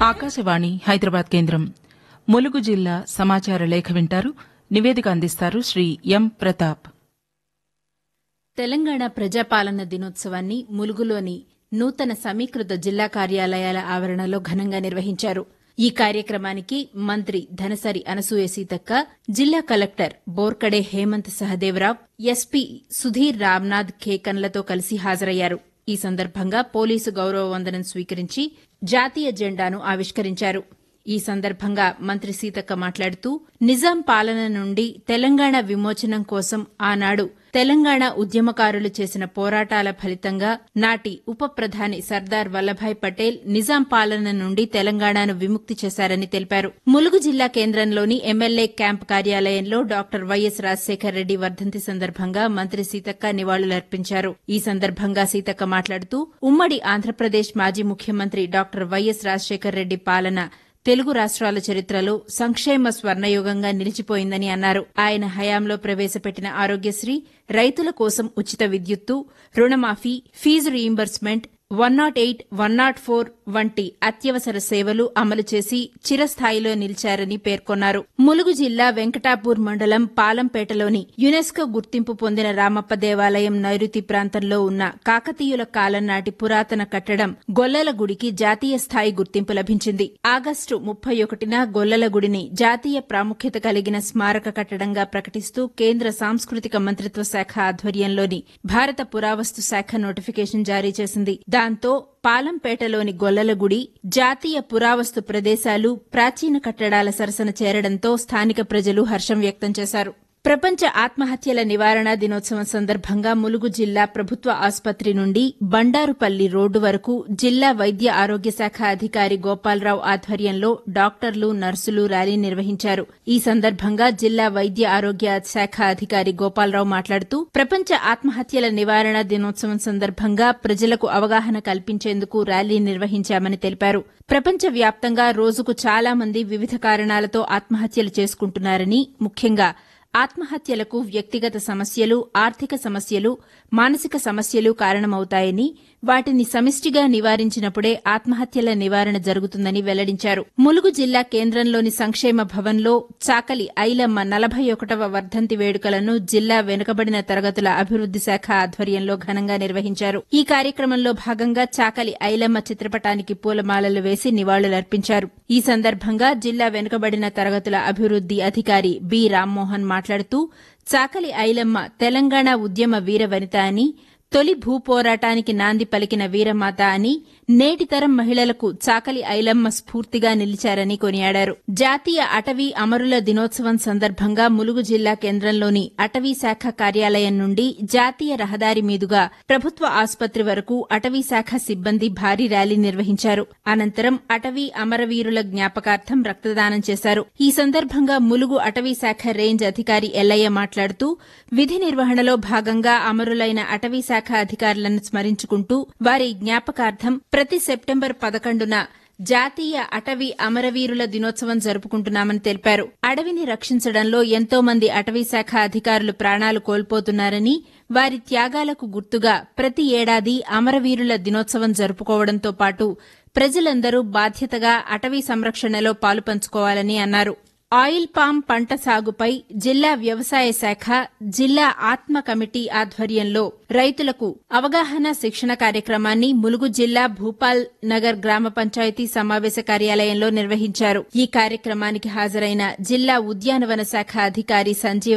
ఆకాశవాణి హైదరాబాద్ కేంద్రం ములుగు జిల్లా సమాచార లేఖ వింటారు నివేదిక అందిస్తారు శ్రీ ఎం ప్రతాప్ తెలంగాణ ప్రజాపాలన దినోత్సవాన్ని ములుగులోని నూతన సమీకృత జిల్లా కార్యాలయాల ఆవరణలో ఘనంగా నిర్వహించారు ఈ కార్యక్రమానికి మంత్రి ధనసరి అనసూయ సీతక్క జిల్లా కలెక్టర్ బోర్కడే హేమంత్ సహదేవరావు ఎస్పీ సుధీర్ రామ్నాథ్ ఖేకన్లతో కలిసి హాజరయ్యారు ఈ సందర్భంగా పోలీసు గౌరవ వందనం స్వీకరించి జాతీయ జెండాను ఆవిష్కరించారు ఈ సందర్భంగా మంత్రి సీతక్క మాట్లాడుతూ నిజాం పాలన నుండి తెలంగాణ విమోచనం కోసం ఆనాడు తెలంగాణ ఉద్యమకారులు చేసిన పోరాటాల ఫలితంగా నాటి ఉప ప్రధాని సర్దార్ వల్లభాయ్ పటేల్ నిజాం పాలన నుండి తెలంగాణను విముక్తి చేశారని తెలిపారు ములుగు జిల్లా కేంద్రంలోని ఎమ్మెల్యే క్యాంప్ కార్యాలయంలో డాక్టర్ వైఎస్ రాజశేఖర్ రెడ్డి వర్ధంతి సందర్భంగా మంత్రి సీతక్క నివాళులర్పించారు ఈ సందర్భంగా సీతక్క మాట్లాడుతూ ఉమ్మడి ఆంధ్రప్రదేశ్ మాజీ ముఖ్యమంత్రి డాక్టర్ వైఎస్ రాజశేఖర్ రెడ్డి పాలన తెలుగు రాష్ట్రాల చరిత్రలో సంక్షేమ స్వర్ణయుగంగా నిలిచిపోయిందని అన్నారు ఆయన హయాంలో ప్రవేశపెట్టిన ఆరోగ్యశ్రీ రైతుల కోసం ఉచిత విద్యుత్తు రుణమాఫీ fee reimbursement one not eight one not four వంటి అత్యవసర సేవలు అమలు చేసి చిరస్థాయిలో నిలిచారని పేర్కొన్నారు ములుగు జిల్లా వెంకటాపూర్ మండలం పాలంపేటలోని యునెస్కో గుర్తింపు పొందిన రామప్ప దేవాలయం నైరుతి ప్రాంతంలో ఉన్న కాకతీయుల కాలం నాటి పురాతన కట్టడం గొల్లల గుడికి జాతీయ స్థాయి గుర్తింపు లభించింది ఆగస్టు ముప్పై ఒకటిన గొల్లల గుడిని జాతీయ ప్రాముఖ్యత కలిగిన స్మారక కట్టడంగా ప్రకటిస్తూ కేంద్ర సాంస్కృతిక మంత్రిత్వ శాఖ ఆధ్వర్యంలోని భారత పురావస్తు శాఖ నోటిఫికేషన్ జారీ చేసింది దాంతో పాలంపేటలోని గొల్లల గుడి జాతీయ పురావస్తు ప్రదేశాలు ప్రాచీన కట్టడాల సరసన చేరడంతో స్థానిక ప్రజలు హర్షం వ్యక్తం చేశారు ప్రపంచ ఆత్మహత్యల నివారణ దినోత్సవం సందర్భంగా ములుగు జిల్లా ప్రభుత్వ ఆసుపత్రి నుండి బండారుపల్లి రోడ్డు వరకు జిల్లా వైద్య ఆరోగ్య శాఖ అధికారి గోపాలరావు ఆధ్వర్యంలో డాక్టర్లు నర్సులు ర్యాలీ నిర్వహించారు ఈ సందర్భంగా జిల్లా వైద్య ఆరోగ్య శాఖ అధికారి గోపాలరావు మాట్లాడుతూ ప్రపంచ ఆత్మహత్యల నివారణ దినోత్సవం సందర్భంగా ప్రజలకు అవగాహన కల్పించేందుకు ర్యాలీ నిర్వహించామని తెలిపారు ప్రపంచ వ్యాప్తంగా రోజుకు చాలా మంది వివిధ కారణాలతో ఆత్మహత్యలు చేసుకుంటున్నారని ముఖ్యంగా ఆత్మహత్యలకు వ్యక్తిగత సమస్యలు ఆర్థిక సమస్యలు మానసిక సమస్యలు కారణమవుతాయని వాటిని సమిష్టిగా నివారించినప్పుడే ఆత్మహత్యల నివారణ జరుగుతుందని వెల్లడించారు ములుగు జిల్లా కేంద్రంలోని సంక్షేమ భవన్లో చాకలి ఐలమ్మ నలభై ఒకటవ వర్ధంతి వేడుకలను జిల్లా వెనుకబడిన తరగతుల అభివృద్ది శాఖ ఆధ్వర్యంలో ఘనంగా నిర్వహించారు ఈ కార్యక్రమంలో భాగంగా చాకలి ఐలమ్మ చిత్రపటానికి పూలమాలలు వేసి నివాళులర్పించారు ఈ సందర్భంగా జిల్లా వెనుకబడిన తరగతుల అభివృద్ది అధికారి బి రామ్మోహన్ మాట్లాడుతూ చాకలి ఐలమ్మ తెలంగాణ ఉద్యమ వీరవనిత అని తొలి భూపోరాటానికి నాంది పలికిన వీరమాత అని నేటి తరం మహిళలకు చాకలి ఐలమ్మ స్ఫూర్తిగా నిలిచారని కొనియాడారు జాతీయ అటవీ అమరుల దినోత్సవం సందర్భంగా ములుగు జిల్లా కేంద్రంలోని అటవీ శాఖ కార్యాలయం నుండి జాతీయ రహదారి మీదుగా ప్రభుత్వ ఆసుపత్రి వరకు అటవీ శాఖ సిబ్బంది భారీ ర్యాలీ నిర్వహించారు అనంతరం అటవీ అమరవీరుల జ్ఞాపకార్థం రక్తదానం చేశారు ఈ సందర్భంగా ములుగు అటవీ శాఖ రేంజ్ అధికారి ఎల్లయ్య మాట్లాడుతూ విధి నిర్వహణలో భాగంగా అమరులైన అటవీ శాఖ అధికారులను స్మరించుకుంటూ వారి జ్ఞాపకార్థం ప్రతి సెప్టెంబర్ పదకొండున జాతీయ అటవీ అమరవీరుల దినోత్సవం జరుపుకుంటున్నామని తెలిపారు అడవిని రక్షించడంలో ఎంతో మంది అటవీ శాఖ అధికారులు ప్రాణాలు కోల్పోతున్నారని వారి త్యాగాలకు గుర్తుగా ప్రతి ఏడాది అమరవీరుల దినోత్సవం జరుపుకోవడంతో పాటు ప్రజలందరూ బాధ్యతగా అటవీ సంరక్షణలో పాలుపంచుకోవాలని అన్నారు ఆయిల్ పామ్ పంట సాగుపై జిల్లా వ్యవసాయ శాఖ జిల్లా ఆత్మ కమిటీ ఆధ్వర్యంలో రైతులకు అవగాహన శిక్షణ కార్యక్రమాన్ని ములుగు జిల్లా భూపాల్ నగర్ గ్రామ పంచాయతీ సమావేశ కార్యాలయంలో నిర్వహించారు ఈ కార్యక్రమానికి హాజరైన జిల్లా ఉద్యానవన శాఖ అధికారి సంజీవ